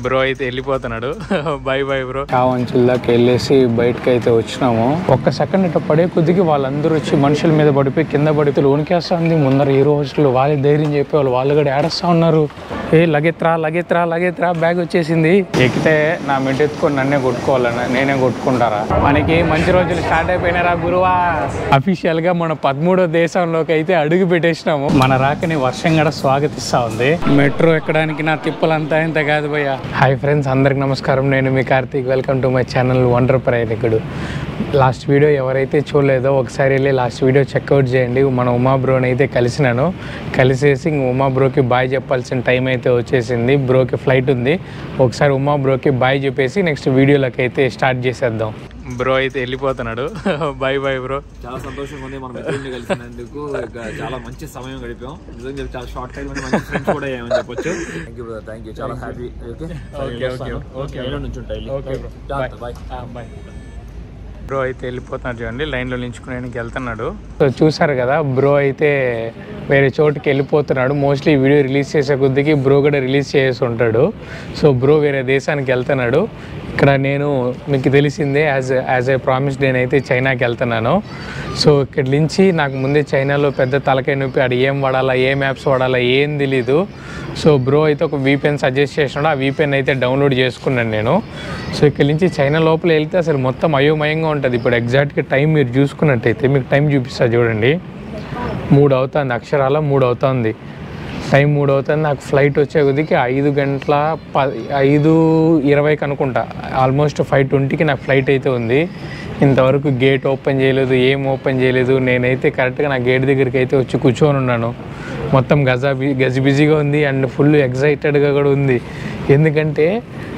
Bro అయితే వెళ్ళిపోతున్నాడు by by bro కావంచుల దాకా వెళ్ళేసి బయటకు అయితే వచ్చినాము ఒక్క సెకండ్ ఇట్లా పడే కొద్దికి వాళ్ళందరూ వచ్చి మనుషుల మీద పడిపోయి కింద పడిపోయి లోనికేస్తుంది ముందర హీరో హోస్టల్ వాళ్ళే ధైర్యం చెప్పేవాళ్ళు వాళ్ళు కూడా ఏడస్తా ఉన్నారు ఏ లగెత్రా లగెత్రా లగెత్రా బ్యాగ్ వచ్చేసింది ఎక్కితే నా మెట్ ఎత్తుకొని నన్నే కొట్టుకోవాలన్న నేనే కొట్టుకుంటారా మనకి మంచి రోజులు స్టార్ట్ అయిపోయినారా గురువా అఫీషియల్ గా మన పదమూడో దేశంలోకి అయితే అడుగు పెట్టేసినాము మన రాకని వర్షం కూడా స్వాగతిస్తా ఉంది మెట్రో ఎక్కడానికి నా తిప్పలంతా ఇంత కాదు భయ్య హాయ్ ఫ్రెండ్స్ అందరికి నమస్కారం నేను మీ Karthik welcome to my channel wonder ప్రయాణికుడు లాస్ట్ వీడియో ఎవరైతే చూడలేదో ఒకసారి వెళ్ళి లాస్ట్ వీడియో చెక్అవుట్ చేయండి మన ఉమా బ్రోని అయితే కలిసినాను కలిసేసి ఇంక ఉమా బ్రోకి బాయ్ చెప్పాల్సిన టైం అయితే వచ్చేసింది బ్రోకి ఫ్లైట్ ఉంది ఒకసారి ఉమా బ్రోకి బాయ్ చెప్పేసి నెక్స్ట్ వీడియోలోకి అయితే స్టార్ట్ చేసేద్దాం బ్రో అయితే వెళ్ళిపోతున్నాడు బాయ్ బాయ్ బ్రో చాలా సంతోషంగా ఉంది మనం మిత్రుల్ని కలిసినందుకు ఇక చాలా మంచి సమయం గడిపాం నిజంగా చెప్పి చాలా షార్ట్ టైం మంచి ఫ్రెండ్స్ కూడా అయ్యామని చెప్పొచ్చు thank you brother thank you చాలా happy okay okay okay okay నుంచి ఉంటాయి okay bro bye bye bro అయితే వెళ్ళిపోతున్నాడు చూడండి లైన్లో నించుకునేకి వెళ్తున్నాడు సో చూసారు కదా బ్రో అయితే వేరే చోటుకి వెళ్ళిపోతున్నాడు మోస్ట్లీ వీడియో రిలీజ్ చేసే కొద్దికి బ్రో కూడా రిలీజ్ చేసి ఉంటాడు సో బ్రో వేరే దేశానికి వెళ్తున్నాడు ఇక్కడ నేను మీకు తెలిసిందే యాజ్ యాజ్ ఏ ప్రామిస్ నేనైతే చైనాకి వెళ్తున్నాను సో ఇక్కడి నుంచి నాకు ముందే చైనాలో పెద్ద తలకాయ నొప్పి ఆడ ఏం వాడాలా ఏం యాప్స్ వాడాలా ఏం తెలీదు సో బ్రో అయితే ఒక వీపెన్ సజెస్ట్ చేసినాడు ఆ వీపెన్ అయితే డౌన్లోడ్ చేసుకున్నాను నేను సో ఇక్కడి నుంచి చైనా లోపల వెళ్తే అసలు మొత్తం అయోమయంగా ఉంటుంది ఇప్పుడు ఎగ్జాక్ట్గా టైం మీరు చూసుకున్నట్టయితే మీకు టైం చూపిస్తా చూడండి మూడు అవుతుంది అక్షరాల మూడు అవుతుంది టైం మూడు అవుతుంది నాకు ఫ్లైట్ వచ్చే కొద్దికి ఐదు గంటల ప ఐదు ఇరవైకి అనుకుంటా ఆల్మోస్ట్ ఫైవ్ ట్వంటీకి నాకు ఫ్లైట్ అయితే ఉంది ఇంతవరకు గేట్ ఓపెన్ చేయలేదు ఏం ఓపెన్ చేయలేదు నేనైతే కరెక్ట్గా నా గేట్ దగ్గరికి అయితే వచ్చి కూర్చొని ఉన్నాను మొత్తం గజా బి- గజి బిజీగా ఉంది అండ్ ఫుల్ ఎగ్జైటెడ్గా కూడా ఉంది ఎందుకంటే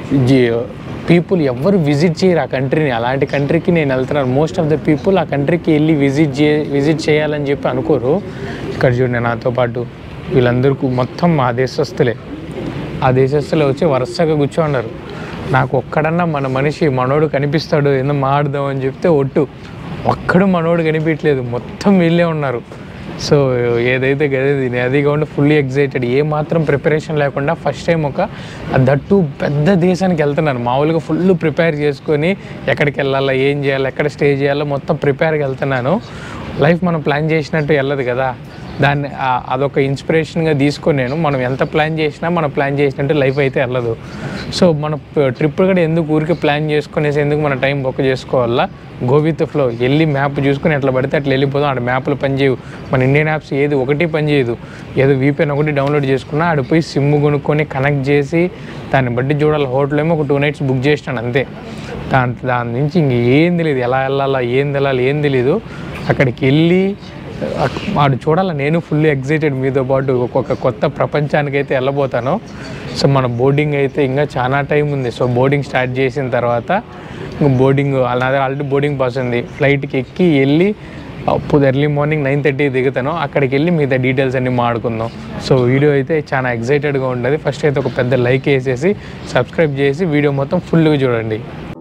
పీపుల్ ఎవరు విజిట్ చేయరు ఆ కంట్రీని అలాంటి కంట్రీకి నేను వెళ్తున్నాను మోస్ట్ ఆఫ్ ద పీపుల్ ఆ కంట్రీకి వెళ్ళి విజిట్ చే విజిట్ చేయాలని చెప్పి అనుకోరు ఇక్కడ చూడండి నాతో పాటు వీళ్ళందరికీ మొత్తం ఆ దేశస్తులే ఆ దేశస్తులే వచ్చి వరుసగా కూర్చోన్నారు నాకు ఒక్కడన్నా మన మనిషి మనోడు కనిపిస్తాడు ఏదో మాడదాం అని చెప్తే ఒట్టు ఒక్కడు మనోడు కనిపించలేదు మొత్తం వీళ్ళే ఉన్నారు సో ఏదైతే గదేది నేను అది కాకుండా ఫుల్లీ ఎగ్జైటెడ్ ఏ మాత్రం ప్రిపరేషన్ లేకుండా ఫస్ట్ టైం ఒక దట్టు పెద్ద దేశానికి వెళ్తున్నాను మామూలుగా ఫుల్ ప్రిపేర్ చేసుకొని ఎక్కడికి వెళ్ళాలా ఏం చేయాలి ఎక్కడ స్టే చేయాలో మొత్తం ప్రిపేర్గా వెళ్తున్నాను లైఫ్ మనం ప్లాన్ చేసినట్టు వెళ్ళదు కదా దాన్ని ఆ- అదొక ఇన్స్పిరేషన్గా తీసుకొని నేను మనం ఎంత ప్లాన్ చేసినా మనం ప్లాన్ చేసినట్టు లైఫ్ అయితే వెళ్ళదు సో మన ట్రిప్ కూడా ఎందుకు ఊరికి ప్లాన్ చేసుకునేసి ఎందుకు మన టైం బుక్ చేసుకోవాలా గో విత్ ఫ్లో వెళ్ళి మ్యాప్ చూసుకుని ఎట్లా పడితే అట్లా వెళ్ళిపోదాం ఆడ మ్యాప్లు పనిచేయవు మన ఇండియన్ యాప్స్ ఏది ఒకటి పనిచేయదు ఏదో వీపీఎన్ ఒకటి డౌన్లోడ్ చేసుకున్నా ఆడ పోయి సిమ్ కొనుక్కొని కనెక్ట్ చేసి దాన్ని బట్టి చూడాలి హోటల్ ఏమో ఒక టూ నైట్స్ బుక్ చేసినాను అంతే దాని దాని నుంచి ఇంక ఏం తెలియదు ఎలా వెళ్ళాలా ఏం తెలాలి ఏం తెలియదు అక్కడికి వెళ్ళి అక్- వాడు చూడాలి నేను ఫుల్లీ ఎగ్జైటెడ్ మీతో పాటు ఒక్కొక్క కొత్త ప్రపంచానికి అయితే వెళ్ళబోతాను సో మన బోర్డింగ్ అయితే ఇంకా చాలా టైం ఉంది సో బోర్డింగ్ స్టార్ట్ చేసిన తర్వాత ఇంక బోర్డింగ్ నా దగ్గర ఆల్రెడీ బోర్డింగ్ పాస్ ఉంది ఫ్లైట్కి ఎక్కి వెళ్ళి అప్పుడు ఎర్లీ మార్నింగ్ నైన్ థర్టీ దిగుతాను అక్కడికి వెళ్ళి మిగతా డీటెయిల్స్ అన్ని మాడుకుందాం సో వీడియో అయితే చాలా ఎగ్జైటెడ్గా ఉంటుంది ఫస్ట్ అయితే ఒక పెద్ద లైక్ వేసేసి సబ్స్క్రైబ్ చేసి వీడియో మొత్తం ఫుల్గా చూడండి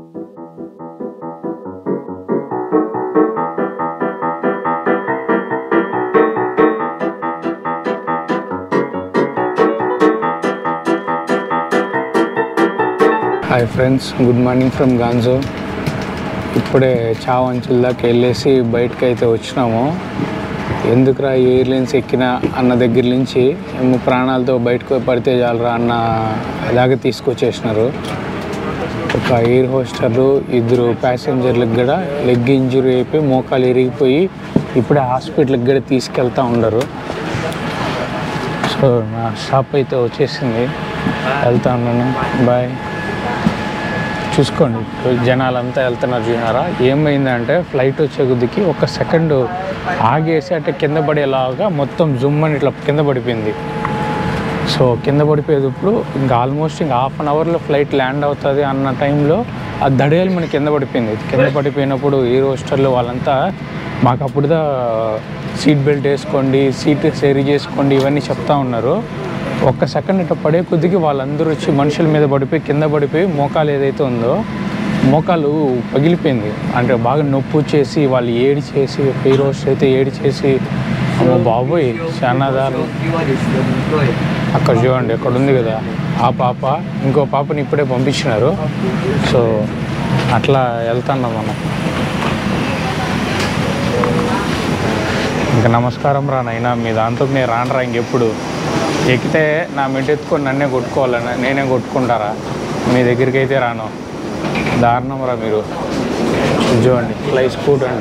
hi friends good morning from Guangzhou ఇప్పుడే చావంచుల దాకా వెళ్ళేసి బయటకు అయితే వచ్చినాము ఎందుకురా ఎయిర్లైన్స్ ఎక్కినా అన్న దగ్గర నుంచి మేము ప్రాణాలతో బయటకు పడితే చాలరా అన్న దాకా తీసుకొచ్చేసినారు ఒక ఎయిర్ హోస్టర్లు ఇద్దరు ప్యాసింజర్లకు కూడా లెగ్ ఇంజురీ అయిపోయి మోకాలు ఇరిగిపోయి ఇప్పుడే హాస్పిటల్కి కూడా తీసుకెళ్తా ఉండరు సో నా షాప్ అయితే వచ్చేసింది వెళ్తా ఉన్నాను బాయ్ చూసుకోండి జనాలంతా వెళ్తున్నారు చూనారా ఏమైందంటే ఫ్లైట్ వచ్చే కొద్దికి ఒక సెకండ్ ఆగేసి అంటే కింద పడేలాగా మొత్తం జుమ్ అని ఇట్లా కింద పడిపోయింది సో కింద పడిపోయేటప్పుడు ఇంకా ఆల్మోస్ట్ ఇంకా హాఫ్ అన్ అవర్లో ఫ్లైట్ ల్యాండ్ అవుతుంది అన్న టైంలో ఆ దడేలు మనకి కింద పడిపోయింది కింద పడిపోయినప్పుడు ఈ రోస్టర్లు వాళ్ళంతా మాకు అప్పుడుదా సీట్ బెల్ట్ వేసుకోండి సీట్ సరి చేసుకోండి ఇవన్నీ చెప్తా ఉన్నారు ఒక్క సెకండ్ ఇట్లా పడే కొద్దికి వాళ్ళందరూ వచ్చి మనుషుల మీద పడిపోయి కింద పడిపోయి మోకాలు ఏదైతే ఉందో మోకాలు పగిలిపోయింది అంటే బాగా నొప్పి వచ్చేసి వాళ్ళు ఏడి చేసి హీరోస్ అయితే ఏడి చేసి అమ్మో బాబోయ్ చాలా దారుణం అక్కడ చూడండి అక్కడ ఉంది కదా ఆ పాప ఇంకో పాపని ఇప్పుడే పంపించినారు సో అట్లా వెళ్తున్నాం మనం ఇంకా నమస్కారం రా నైనా మీ దాంతో నేను రానరా ఇంకెప్పుడు ఎక్కితే నా మిడ్ ఎత్తుకొని నన్నే కొట్టుకోవాలని నేనే కొట్టుకుంటారా మీ దగ్గరికి అయితే రాను దారుణం రా మీరు చూడండి ఫ్లై స్కూట్ అంట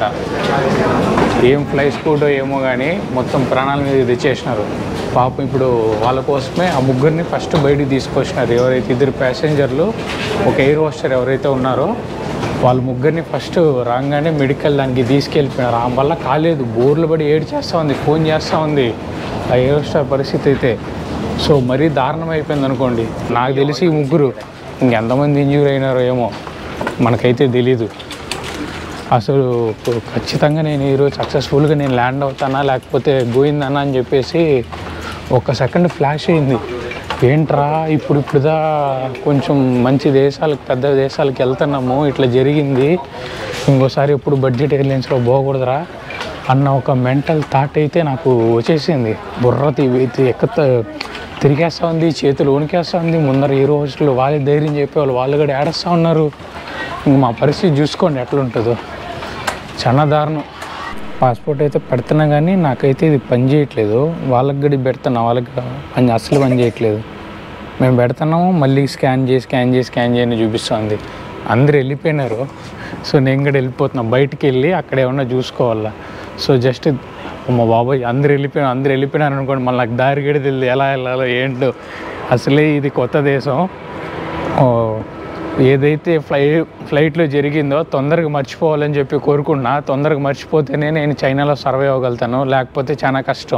ఏం ఫ్లై స్కూటో ఏమో కానీ మొత్తం ప్రాణాల మీద తెచ్చేసినారు పాపం ఇప్పుడు వాళ్ళ కోసమే ఆ ముగ్గురిని ఫస్ట్ బయటికి తీసుకొచ్చినారు ఎవరైతే ఇద్దరు ప్యాసింజర్లు ఒక ఎయిర్ హోస్టర్ ఎవరైతే ఉన్నారో వాళ్ళ ముగ్గురిని ఫస్ట్ రాగానే మెడికల్ దానికి తీసుకెళ్ళిపోయినారు ఆమె వల్ల కాలేదు బోర్లు పడి ఏడు చేస్తూ ఉంది ఫోన్ చేస్తూ ఉంది ఆ ఎయిర్ హోస్టర్ పరిస్థితి అయితే సో మరీ దారుణం అయిపోయింది అనుకోండి నాకు తెలిసి ఈ ముగ్గురు ఇంకెంతమంది ఇంజూర్ అయినారో ఏమో మనకైతే తెలీదు అసలు ఖచ్చితంగా నేను ఈరోజు సక్సెస్ఫుల్గా నేను ల్యాండ్ అవుతానా లేకపోతే గోయిందనా అని చెప్పేసి ఒక సెకండ్ ఫ్లాష్ అయింది ఏంట్రా ఇప్పుడు ఇప్పుడుదా కొంచెం మంచి దేశాలకు పెద్ద దేశాలకు వెళ్తున్నాము ఇట్లా జరిగింది ఇంకోసారి ఎప్పుడు బడ్జెట్ ఎయిర్లైన్స్లో పోకూడదురా అన్న ఒక మెంటల్ థాట్ అయితే నాకు వచ్చేసింది బుర్ర తీ- ఎక్క తిరిగేస్తూ ఉంది చేతులు వణికేస్తూ ఉంది ముందర ఈ రోజులు వాళ్ళే ధైర్యం చెప్పేవాళ్ళు వాళ్ళు కూడా ఏడస్తూ ఉన్నారు ఇంక మా పరిస్థితి చూసుకోండి ఎట్లుంటుందో చాలా దారుణం పాస్పోర్ట్ అయితే పెడుతున్నా కానీ నాకైతే ఇది పని చేయట్లేదు వాళ్ళకి గడి పెడుతున్నా వాళ్ళకి పని అసలు పని చేయట్లేదు మేము పెడుతున్నాము మళ్ళీ స్కాన్ చేసి స్కాన్ చేసి స్కాన్ చేయని చూపిస్తుంది అందరు వెళ్ళిపోయినారు సో నేను కూడా వెళ్ళిపోతున్నా బయటికి వెళ్ళి అక్కడ ఏమన్నా చూసుకోవాలా సో జస్ట్ మా బాబాయ్ అందరు వెళ్ళిపోయినా అందరు వెళ్ళిపోయినారు అనుకోండి మళ్ళీ నాకు దారి గడి తెలియదు ఎలా వెళ్ళాలో ఏంటో అసలే ఇది కొత్త దేశం ఓ, ఏదైతే ఫ్లై ఫ్లైట్లో జరిగిందో తొందరగా మర్చిపోవాలని చెప్పి కోరుకున్నా తొందరగా మర్చిపోతేనే నేను చైనాలో సర్వే అవ్వగలుగుతాను లేకపోతే చాలా కష్టం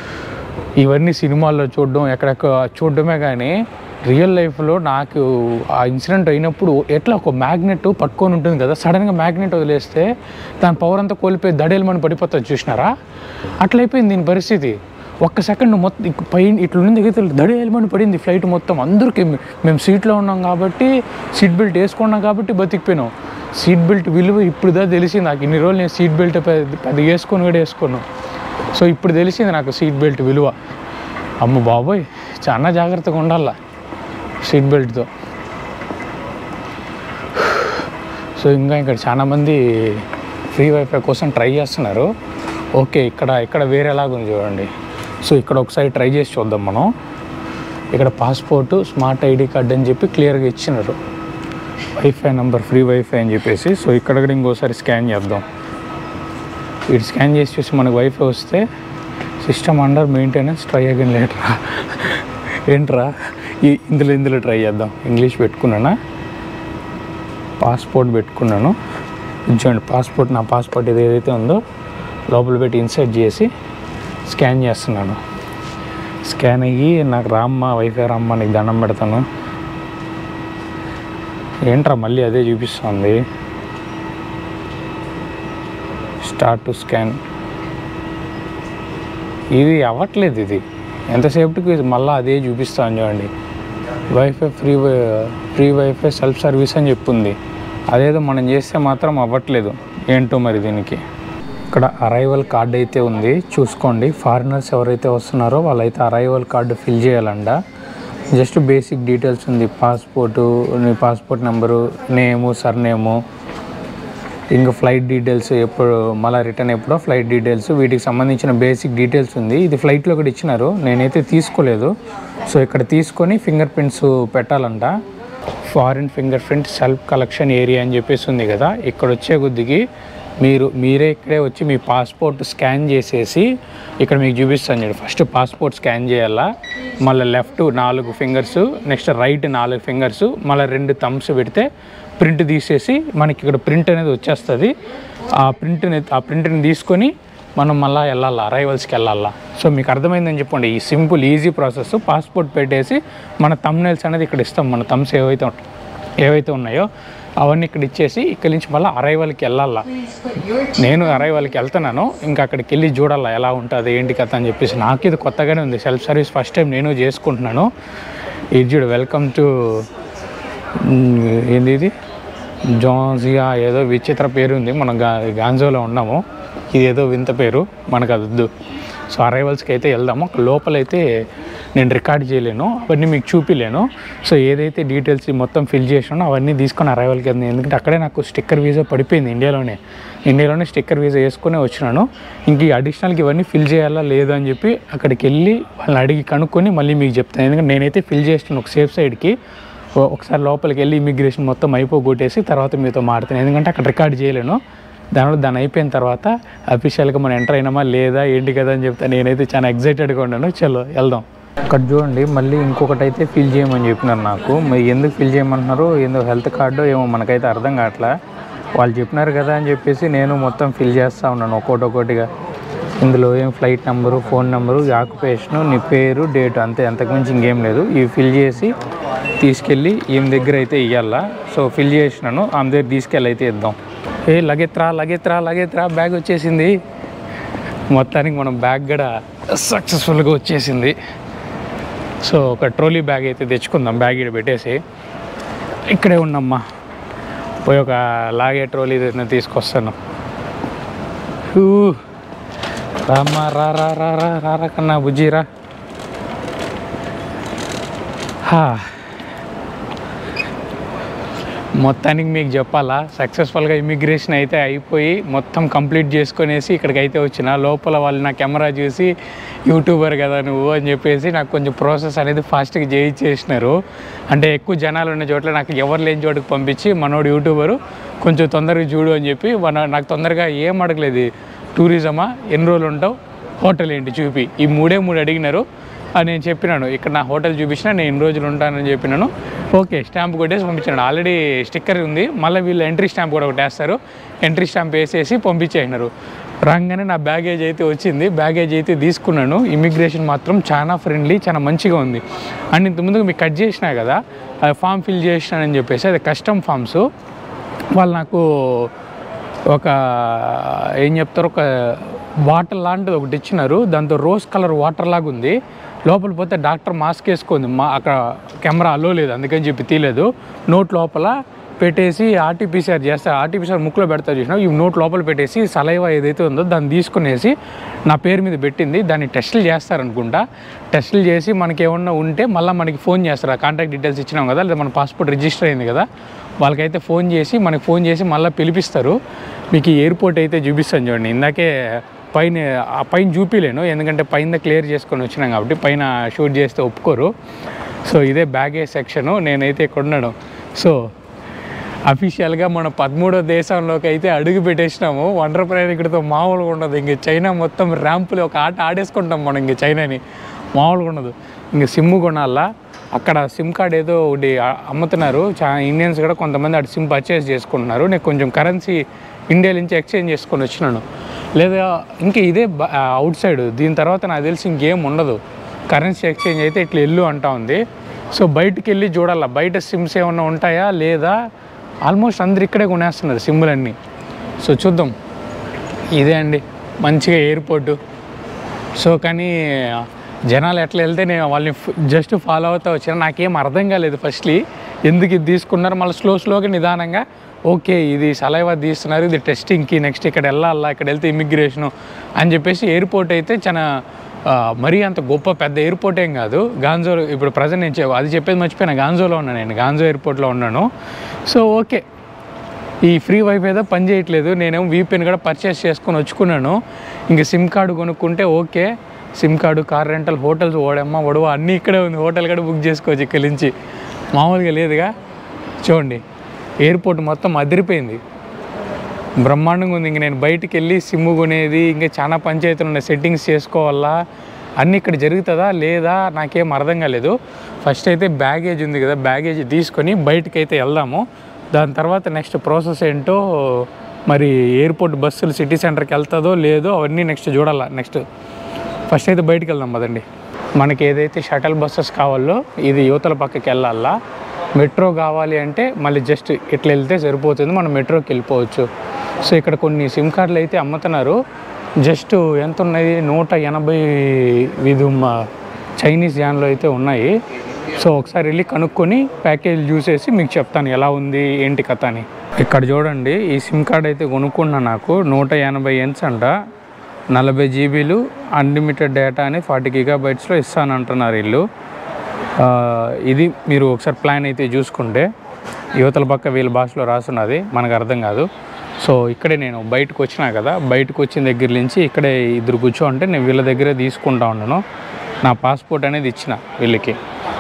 ఇవన్నీ సినిమాల్లో చూడడం ఎక్కడెక్కడ చూడడమే కానీ రియల్ లైఫ్లో నాకు ఆ ఇన్సిడెంట్ అయినప్పుడు ఎట్లా ఒక మ్యాగ్నెట్ పట్టుకొని ఉంటుంది కదా సడన్గా మ్యాగ్నెట్ వదిలేస్తే దాని పవర్ అంతా కోల్పోయి దడేలమని పడిపోతుంది చూసినారా అట్లయిపోయింది దీని పరిస్థితి ఒక్క సెకండ్ మొత్తం ఇక పైన ఇట్లా ఉంది దగ్గర దడేలమని పడింది ఫ్లైట్ మొత్తం అందరికీ మే- మేము సీట్లో ఉన్నాం కాబట్టి సీట్ బెల్ట్ వేసుకున్నాం కాబట్టి బతికిపోయినాం సీట్ బెల్ట్ విలువ ఇప్పుడుదా తెలిసింది నాకు ఇన్ని రోజులు నేను సీట్ బెల్ట్ పెద్ద పెద్ద వేసుకొని కూడా వేసుకున్నాను సో ఇప్పుడు తెలిసింది నాకు సీట్ బెల్ట్ విలువ అమ్మ బాబోయ్ చాలా జాగ్రత్తగా ఉండాల సీట్ బెల్ట్తో సో ఇంకా ఇక్కడ చాలామంది ఫ్రీ వైఫై కోసం ట్రై చేస్తున్నారు ఓకే ఇక్కడ ఇక్కడ వేరేలాగుంది చూడండి సో ఇక్కడ ఒకసారి ట్రై చేసి చూద్దాం మనం ఇక్కడ పాస్పోర్ట్ స్మార్ట్ ఐడి కార్డ్ అని చెప్పి క్లియర్గా ఇచ్చినారు వైఫై నెంబర్ ఫ్రీ వైఫై అని చెప్పేసి సో ఇక్కడ కూడా ఇంకోసారి స్కాన్ చేద్దాం ఇటు స్కాన్ చేసి చూసి మనకు వైఫై వస్తే system under maintenance try again లేటరా ఏంట్రా ఈ ఇందులో ఇందులో ట్రై చేద్దాం ఇంగ్లీష్ పెట్టుకున్నానా పాస్పోర్ట్ పెట్టుకున్నాను చూడండి పాస్పోర్ట్ నా పాస్పోర్ట్ ఇది ఏదైతే ఉందో లోపల పెట్టి ఇన్సర్ట్ చేసి స్కాన్ చేస్తున్నాను స్కాన్ అయ్యి నాకు రామ్మ వైఫై రామ్మ నీకు దండం పెడతాను ఏంట్రా మళ్ళీ అదే చూపిస్తుంది స్టార్ట్ టు స్కాన్ ఇది అవ్వట్లేదు ఇది ఎంతసేపటికి ఇది మళ్ళీ అదే చూపిస్తాను చూడండి wifi free wi- free wifi self service అని చెప్పింది అదేదో మనం చేస్తే మాత్రం అవ్వట్లేదు ఏంటో మరి దీనికి ఇక్కడ అరైవల్ కార్డ్ అయితే ఉంది చూసుకోండి ఫారినర్స్ ఎవరైతే వస్తున్నారో వాళ్ళైతే అరైవల్ కార్డు ఫిల్ చేయాలంట జస్ట్ బేసిక్ డీటెయిల్స్ ఉంది పాస్పోర్టు నీ పాస్పోర్ట్ నెంబరు నేము సర్నేము ఇంకా ఫ్లైట్ డీటెయిల్స్ ఎప్పుడు మళ్ళీ రిటర్న్ ఎప్పుడో ఫ్లైట్ డీటెయిల్స్ వీటికి సంబంధించిన బేసిక్ డీటెయిల్స్ ఉంది ఇది ఫ్లైట్లో కూడా ఇచ్చినారు నేనైతే తీసుకోలేదు సో ఇక్కడ తీసుకొని ఫింగర్ ప్రింట్స్ పెట్టాలంట foreign finger print self collection area అని చెప్పేసి ఉంది కదా ఇక్కడ వచ్చే కొద్దికి మీరు మీరే ఇక్కడే వచ్చి మీ పాస్పోర్ట్ స్కాన్ చేసేసి ఇక్కడ మీకు చూపిస్తాను చూడండి ఫస్ట్ పాస్పోర్ట్ స్కాన్ చేయాలా మళ్ళీ లెఫ్ట్ నాలుగు ఫింగర్స్ నెక్స్ట్ రైట్ నాలుగు ఫింగర్స్ మళ్ళీ రెండు థమ్స్ పెడితే ప్రింట్ తీసేసి మనకి ఇక్కడ ప్రింట్ అనేది వచ్చేస్తుంది ఆ ప్రింట్ని ఆ ప్రింట్ని తీసుకొని మనం మళ్ళీ వెళ్ళాలా అరైవల్స్కి వెళ్ళాలా సో మీకు అర్థమైందని చెప్పండి ఈ సింపుల్ ఈజీ ప్రాసెస్ పాస్పోర్ట్ పెట్టేసి మన తమ్నైల్స్ అనేది ఇక్కడ ఇస్తాం మన థమ్స్ ఏవైతే ఉంటా- ఏవైతే ఉన్నాయో అవన్నీ ఇక్కడ ఇచ్చేసి ఇక్కడి నుంచి మళ్ళీ అరైవల్కి వెళ్ళాలా నేను అరైవల్కి వెళ్తున్నాను ఇంకా అక్కడికి వెళ్ళి చూడాలా ఎలా ఉంటుంది ఏంటి కథ అని చెప్పేసి నాకు ఇది కొత్తగానే ఉంది సెల్ఫ్ సర్వీస్ ఫస్ట్ టైం నేను చేసుకుంటున్నాను ఇది చూడు వెల్కమ్ టు ఏంది ఇది జోన్జియా ఏదో విచిత్ర పేరు ఉంది మనం గా గాంజోలో ఉన్నాము ఇది ఏదో వింత పేరు మనకు అది వద్దు సో అరైవల్స్కి అయితే వెళ్దాము లోపలైతే నేను రికార్డ్ చేయలేను అవన్నీ మీకు చూపిలేను సో ఏదైతే డీటెయిల్స్ మొత్తం ఫిల్ చేసానో అవన్నీ తీసుకొని అరైవల్కి వెళ్ళింది ఎందుకంటే అక్కడే నాకు స్టిక్కర్ వీసా పడిపోయింది ఇండియాలోనే ఇండియాలోనే స్టిక్కర్ వీసా వేసుకునే వచ్చినాను ఇంక ఈ అడిషనల్కి ఇవన్నీ ఫిల్ చేయాలా లేదా అని చెప్పి అక్కడికి వెళ్ళి వాళ్ళని అడిగి కనుక్కొని మళ్ళీ మీకు చెప్తాను ఎందుకంటే నేనైతే ఫిల్ చేస్తాను ఒక సేఫ్ సైడ్కి ఓ- ఒకసారి లోపలికి వెళ్ళి ఇమిగ్రేషన్ మొత్తం అయిపోగొట్టేసి తర్వాత మీతో మాడుతాను ఎందుకంటే అక్కడ రికార్డ్ చేయలేను దానివల్ల దాని అయిపోయిన తర్వాత అఫీషియల్గా మనం ఎంటర్ అయినామా లేదా ఏంటి కదా అని చెప్తా నేనైతే చాలా ఎగ్జైటెడ్గా ఉన్నాను చలో వెళ్దాం ఇక్కడ చూడండి మళ్ళీ ఇంకొకటి అయితే ఫిల్ చేయమని చెప్పినారు నాకు మరి ఎందుకు ఫిల్ చేయమంటున్నారు ఎందుకు హెల్త్ కార్డు ఏమో మనకైతే అర్థం కావట్లే వాళ్ళు చెప్పినారు కదా అని చెప్పేసి నేను మొత్తం ఫిల్ చేస్తూ ఉన్నాను ఒక్కోటి ఒక్కోటిగా ఇందులో ఏం flight number phone number occupation నీ పేరు డేట్ అంతే అంతకుమించి ఇంకేం లేదు ఇవి ఫిల్ చేసి తీసుకెళ్ళి ఈమె దగ్గర అయితే ఇవ్వాలా సో ఫిల్ చేసినాను ఆమె దగ్గర తీసుకెళ్ళి అయితే ఇద్దాం ఏ లగెత్రా లగెత్రా లగెత్రా బ్యాగ్ వచ్చేసింది మొత్తానికి మనం బ్యాగ్ కూడా సక్సెస్ఫుల్గా వచ్చేసింది సో ఒక ట్రోలీ బ్యాగ్ అయితే తెచ్చుకుందాం బ్యాగ్ ఇక్కడ పెట్టేసి ఇక్కడే ఉన్నమ్మా పోయి ఒక లాగే ట్రోలీ నేను తీసుకొస్తాను హూ. రామ్మా రా రా రా రా రా రా కన్నా బుజ్జిరా హా మొత్తానికి మీకు చెప్పాలా సక్సెస్ఫుల్గా ఇమిగ్రేషన్ అయితే అయిపోయి మొత్తం కంప్లీట్ చేసుకునేసి ఇక్కడికి అయితే వచ్చిన లోపల వాళ్ళు నా కెమెరా చూసి యూట్యూబర్ కదా నువ్వు అని చెప్పేసి నాకు కొంచెం ప్రాసెస్ అనేది ఫాస్ట్గా చేయించేసినారు అంటే ఎక్కువ జనాలు ఉన్న చోట్ల నాకు ఎవరు లేని చోటుకు పంపించి మనోడు యూట్యూబరు కొంచెం తొందరగా చూడు అని చెప్పి మన నాకు తొందరగా ఏం అడగలేదు టూరిజమా ఎన్ని రోజులు ఉంటావు హోటల్ ఏంటి చూపి ఈ మూడే మూడు అడిగినారు అని నేను చెప్పినాను ఇక్కడ నా హోటల్ చూపించిన నేను ఎన్ని రోజులు ఉంటానని చెప్పినాను ఓకే స్టాంప్ కొట్టేసి పంపించాను ఆల్రెడీ స్టిక్కర్ ఉంది మళ్ళీ వీళ్ళు ఎంట్రీ స్టాంప్ కూడా ఒకటి వేస్తారు ఎంట్రీ స్టాంప్ వేసేసి పంపించేసినారు రాగానే నా బ్యాగేజ్ అయితే వచ్చింది బ్యాగేజ్ అయితే తీసుకున్నాను ఇమిగ్రేషన్ మాత్రం చాలా ఫ్రెండ్లీ చాలా మంచిగా ఉంది అండ్ ఇంతకుముందు మీకు కట్ చేసినా కదా అది ఫామ్ ఫిల్ చేసినానని చెప్పేసి అది కస్టమ్ ఫామ్స్ వాళ్ళు నాకు ఒక ఏం చెప్తారు ఒక వాటర్ లాంటిది ఒకటి ఇచ్చినారు దాంతో రోజ్ కలర్ వాటర్ లాగా ఉంది లోపల పోతే డాక్టర్ మాస్క్ వేసుకుంది మా అక్కడ కెమెరా అలో లేదు అందుకని చెప్పి తీయలేదు నోట్ లోపల పెట్టేసి ఆర్టీపీసీఆర్ చేస్తే ఆర్టీపీసీఆర్ ముక్కులో పెడతా చూసినా ఈ నోట్ లోపల పెట్టేసి సలైవా ఏదైతే ఉందో దాన్ని తీసుకునేసి నా పేరు మీద పెట్టింది దాన్ని టెస్టులు చేస్తారనుకుంటా టెస్టులు చేసి మనకి ఏమన్నా ఉంటే మళ్ళీ మనకి ఫోన్ చేస్తారు ఆ కాంటాక్ట్ డీటెయిల్స్ ఇచ్చినాం కదా లేదా మన పాస్పోర్ట్ రిజిస్టర్ అయింది కదా వాళ్ళకైతే ఫోన్ చేసి మనకి ఫోన్ చేసి మళ్ళీ పిలిపిస్తారు మీకు ఈ ఎయిర్పోర్ట్ అయితే చూపిస్తాను చూడండి ఇందాకే పైన ఆ పైన చూపిలేను ఎందుకంటే పైన క్లియర్ చేసుకొని వచ్చినాం కాబట్టి పైన షూట్ చేస్తే ఒప్పుకోరు సో ఇదే బ్యాగేజ్ సెక్షను నేనైతే ఇక్కడ ఉన్నాను సో అఫీషియల్గా మన పదమూడో దేశంలోకి అయితే అడుగు పెట్టేసినాము వండర్ ప్రయాణికుడితో మామూలుగా ఉండదు ఇంక చైనా మొత్తం ర్యాంపులు ఒక ఆట ఆడేసుకుంటాం మనం ఇంక చైనాని మామూలుగా ఉండదు ఇంక సిమ్ కొనాలా అక్కడ సిమ్ కార్డ్ ఏదో ఒకటి ఆ- అమ్ముతున్నారు చాలా ఇండియన్స్ కూడా కొంతమంది అటు సిమ్ పర్చేస్ చేసుకుంటున్నారు నేను కొంచెం కరెన్సీ ఇండియా నుంచి ఎక్స్చేంజ్ చేసుకొని వచ్చినాను లేదా ఇంకా ఇదే అవుట్ సైడ్ దీని తర్వాత నాకు తెలిసి ఇంకేం ఉండదు కరెన్సీ ఎక్స్చేంజ్ అయితే ఇట్లా ఎల్లు అంటా ఉంది సో బయటికి వెళ్ళి చూడాలా బయట సిమ్స్ ఏమన్నా ఉంటాయా లేదా ఆల్మోస్ట్ అందరు ఇక్కడే కొనేస్తున్నారు సిమ్లన్నీ సో చూద్దాం ఇదే అండి మంచిగా ఎయిర్పోర్టు సో కానీ జనాలు ఎట్లా వెళ్తే నేను వాళ్ళని జస్ట్ ఫాలో అవుతా వచ్చిన నాకేం అర్థం కాలేదు ఫస్ట్లీ ఎందుకు ఇది తీసుకున్నారు మళ్ళీ స్లో స్లోగా నిదానంగా ఓకే ఇది సలైవా తీస్తున్నారు ఇది టెస్టింగ్కి నెక్స్ట్ ఇక్కడ వెళ్ళాలా ఇక్కడ వెళ్తే ఇమిగ్రేషను అని చెప్పేసి ఎయిర్పోర్ట్ అయితే చాలా ఆ, మరీ అంత గొప్ప పెద్ద ఎయిర్పోర్ట్ ఏం కాదు గాంజో ఇప్పుడు ప్రజెంట్ నేను చె- అది చెప్పేది మర్చిపోయినా గాంజోలో ఉన్నాను నేను గాంజో ఎయిర్పోర్ట్లో ఉన్నాను సో ఓకే ఈ ఫ్రీ వైఫై ఏదో పని చేయట్లేదు నేనేమో వీపీఎన్ కూడా పర్చేస్ చేసుకొని వచ్చుకున్నాను ఇంక సిమ్ కార్డు కొనుక్కుంటే okay sim card car rental hotels ఓడమ్మ ఒడవ అన్నీ ఇక్కడే ఉంది హోటల్ కూడా బుక్ చేసుకోవచ్చు ఇక్కడి నుంచి మామూలుగా లేదుగా చూడండి ఎయిర్పోర్ట్ మొత్తం అదిరిపోయింది బ్రహ్మాండంగా ఉంది ఇంక నేను బయటికి వెళ్ళి సిమ్ కొనేది ఇంకా చాలా పంచాయతీలు ఉన్నాయి సెట్టింగ్స్ చేసుకోవాలా అన్నీ ఇక్కడ జరుగుతుందా లేదా నాకేం అర్థం కాలేదు ఫస్ట్ అయితే బ్యాగేజ్ ఉంది కదా బ్యాగేజ్ తీసుకొని బయటికి అయితే వెళ్దాము దాని తర్వాత నెక్స్ట్ ప్రాసెస్ ఏంటో మరి ఎయిర్పోర్ట్ బస్సులు సిటీ సెంటర్కి వెళ్తుందో లేదో అవన్నీ నెక్స్ట్ చూడాలా నెక్స్ట్ ఫస్ట్ అయితే బయటికి వెళ్దాం పదండి మనకి ఏదైతే షటల్ బస్సెస్ కావాలో ఇది యువతల పక్కకి వెళ్ళాలా మెట్రో కావాలి అంటే మళ్ళీ జస్ట్ ఇట్లా వెళ్తే సరిపోతుంది మనం మెట్రోకి వెళ్ళిపోవచ్చు సో ఇక్కడ కొన్ని సిమ్ కార్డులు అయితే అమ్ముతున్నారు జస్ట్ ఎంత ఉన్నాయి నూట ఎనభై విధు చైనీస్ యాన్లో అయితే ఉన్నాయి సో ఒకసారి వెళ్ళి కనుక్కొని ప్యాకేజ్ చూసేసి మీకు చెప్తాను ఎలా ఉంది ఏంటి కథ అని ఇక్కడ చూడండి ఈ సిమ్ కార్డ్ అయితే కొనుక్కున్నా నాకు నూట ఎనభై ఎన్స్ అంట నలభై జీబీలు అన్లిమిటెడ్ డేటా అని ఫార్టీ గిగాబైట్స్లో ఇస్తానంటున్నారు వీళ్ళు ఆ, ఇది మీరు ఒకసారి ప్లాన్ అయితే చూసుకుంటే యువతల పక్క వీళ్ళ భాషలో రాసున్నది మనకు అర్థం కాదు సో ఇక్కడే నేను బయటకు వచ్చినా కదా బయటకు వచ్చిన దగ్గర నుంచి ఇక్కడే ఇద్దరు కూర్చో అంటే నేను వీళ్ళ దగ్గరే తీసుకుంటా ఉన్నాను నా పాస్పోర్ట్ అనేది ఇచ్చిన వీళ్ళకి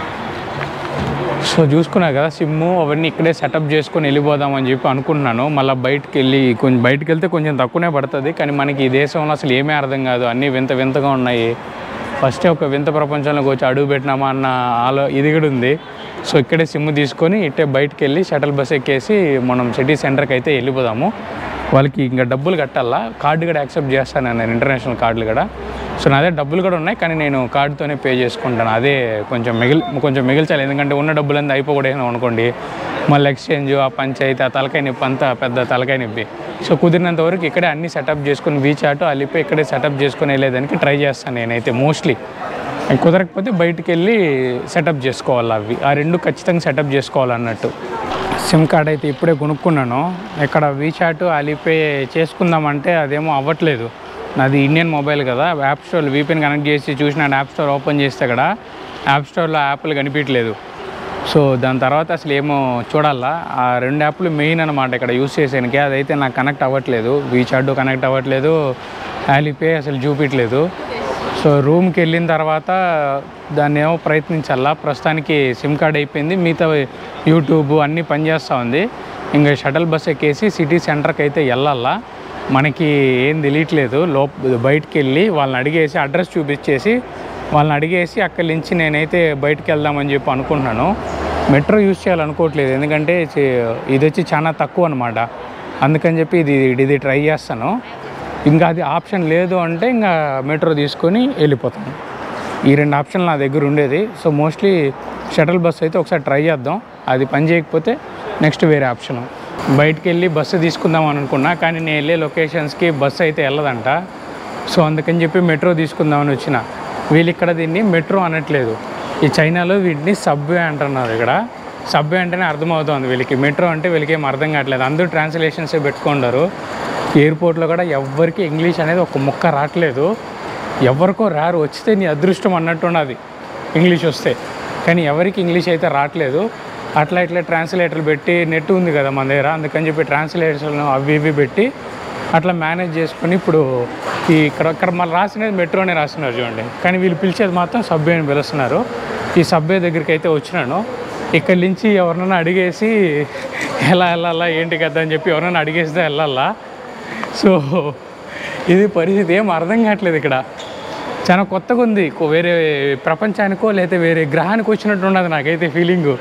సో చూసుకున్నా కదా సిమ్ము అవన్నీ ఇక్కడే సెటప్ చేసుకొని వెళ్ళిపోదామని చెప్పి అనుకుంటున్నాను మళ్ళీ బయటకు వెళ్ళి కొంచెం బయటకు వెళ్తే కొంచెం తక్కువనే పడుతుంది కానీ మనకి ఈ దేశంలో అసలు ఏమీ అర్థం కాదు అన్నీ వింత వింతగా ఉన్నాయి ఫస్టే ఒక వింత ప్రపంచంలోకి వచ్చి అడుగు పెట్టినామా అన్న ఆలో ఇది కూడా ఉంది సో ఇక్కడే సిమ్ తీసుకొని ఇట్టే బయటకు వెళ్ళి షటల్ బస్ ఎక్కేసి మనం సిటీ సెంటర్కి అయితే వెళ్ళిపోదాము వాళ్ళకి ఇంకా డబ్బులు కట్టాలా కార్డు కూడా యాక్సెప్ట్ చేస్తాను నేను ఇంటర్నేషనల్ కార్డులు కూడా సో నా దగ్గర డబ్బులు కూడా ఉన్నాయి కానీ నేను కార్డుతోనే పే చేసుకుంటాను అదే కొంచెం మిగిలి కొంచెం మిగిల్చాలి ఎందుకంటే ఉన్న డబ్బులంతా అయిపోకూడదు అనుకోండి మళ్ళీ ఎక్స్చేంజ్ ఆ పంచాయతీ ఆ తలకాయ నొప్పి అంతా పెద్ద తలకాయ నొప్పి సో కుదిరినంత వరకు ఇక్కడే అన్ని సెటప్ చేసుకొని వీచాట్ అల్లిపోయి ఇక్కడే సెటప్ చేసుకొని వెళ్ళేదానికి ట్రై చేస్తాను నేనైతే మోస్ట్లీ కుదరకపోతే బయటికి వెళ్ళి సెటప్ చేసుకోవాలి అవి ఆ రెండు ఖచ్చితంగా సెటప్ చేసుకోవాలన్నట్టు సిమ్ కార్డ్ అయితే ఇప్పుడే కొనుక్కున్నాను ఇక్కడ వీచాట్ అలీపే చేసుకుందామంటే అదేమో అవ్వట్లేదు నాది ఇండియన్ మొబైల్ కదా యాప్ స్టోర్ వీపీఎన్ కనెక్ట్ చేసి చూసిన యాప్ స్టోర్ ఓపెన్ చేస్తే అక్కడ యాప్ స్టోర్లో యాప్లు కనిపించలేదు సో దాని తర్వాత అసలు ఏమో చూడాలా ఆ రెండు యాప్లు మెయిన్ అనమాట ఇక్కడ యూస్ చేసేనికి అదైతే నాకు కనెక్ట్ అవ్వట్లేదు వీచాట్ కనెక్ట్ అవ్వట్లేదు యాలీపే అసలు చూపించలేదు సో రూమ్కి వెళ్ళిన తర్వాత దాన్ని ఏమో ప్రయత్నించాలా ప్రస్తుతానికి సిమ్ కార్డ్ అయిపోయింది మిగతా యూట్యూబ్ అన్నీ పనిచేస్తూ ఉంది ఇంకా షటల్ బస్ ఎక్కేసి సిటీ సెంటర్కి అయితే వెళ్ళాలా మనకి ఏం తెలియట్లేదు లోప బయటికి వెళ్ళి వాళ్ళని అడిగేసి అడ్రస్ చూపించేసి వాళ్ళని అడిగేసి అక్కడి నుంచి నేనైతే బయటికి వెళ్దామని చెప్పి అనుకుంటున్నాను మెట్రో యూజ్ చేయాలనుకోవట్లేదు ఎందుకంటే చి- ఇది వచ్చి చాలా తక్కువ అనమాట అందుకని చెప్పి ఇది ఇది ట్రై చేస్తాను ఇంకా అది ఆప్షన్ లేదు అంటే ఇంకా మెట్రో తీసుకొని వెళ్ళిపోతాను ఈ రెండు ఆప్షన్లు నా దగ్గర ఉండేది సో మోస్ట్లీ షటిల్ బస్ అయితే ఒకసారి ట్రై చేద్దాం అది పని చేయకపోతే నెక్స్ట్ వేరే ఆప్షన్ బయటికి వెళ్ళి బస్సు తీసుకుందాం అని అనుకున్నా కానీ నేను వెళ్ళే లొకేషన్స్కి బస్సు అయితే వెళ్ళదంట సో అందుకని చెప్పి మెట్రో తీసుకుందామని వచ్చిన వీళ్ళు ఇక్కడ దీన్ని మెట్రో అనట్లేదు ఈ చైనాలో వీటిని సబ్వే అంటున్నారు ఇక్కడ సబ్వే అంటేనే అర్థమవుతుంది వీళ్ళకి మెట్రో అంటే వీళ్ళకి ఏం అర్థం కావట్లేదు అందరూ ట్రాన్స్లేషన్సే పెట్టుకుంటారు ఎయిర్పోర్ట్లో కూడా ఎవ్వరికి ఇంగ్లీష్ అనేది ఒక ముక్క రావట్లేదు ఎవరికో రారు వచ్చితే నీ అదృష్టం అన్నట్టు ఉన్నది ఇంగ్లీష్ వస్తే కానీ ఎవరికి ఇంగ్లీష్ అయితే రావట్లేదు అట్లా ఇట్లా ట్రాన్స్లేటర్లు పెట్టి నెట్ ఉంది కదా మన దగ్గర అందుకని చెప్పి ట్రాన్స్లేటర్లను అవి ఇవి పెట్టి అట్లా మేనేజ్ చేసుకొని ఇప్పుడు ఈ ఇక్కడ ఇక్కడ మళ్ళీ రాసినది మెట్రోనే రాస్తున్నారు చూడండి కానీ వీళ్ళు పిలిచేది మాత్రం సబ్బే అని పిలుస్తున్నారు ఈ సబ్బే దగ్గరికి అయితే వచ్చినాను ఇక్కడి నుంచి ఎవరినైనా అడిగేసి ఎలా వెళ్ళాలా ఏంటి కదా అని చెప్పి ఎవరైనా అడిగేస్తే వెళ్ళాలా సో ఇది పరిస్థితి ఏం అర్థం కావట్లేదు ఇక్కడ చాలా కొత్తగా ఉంది కో- వేరే ప్రపంచానికో లేకపోతే వేరే గ్రహానికి వచ్చినట్టు ఉన్నది నాకైతే ఫీలింగు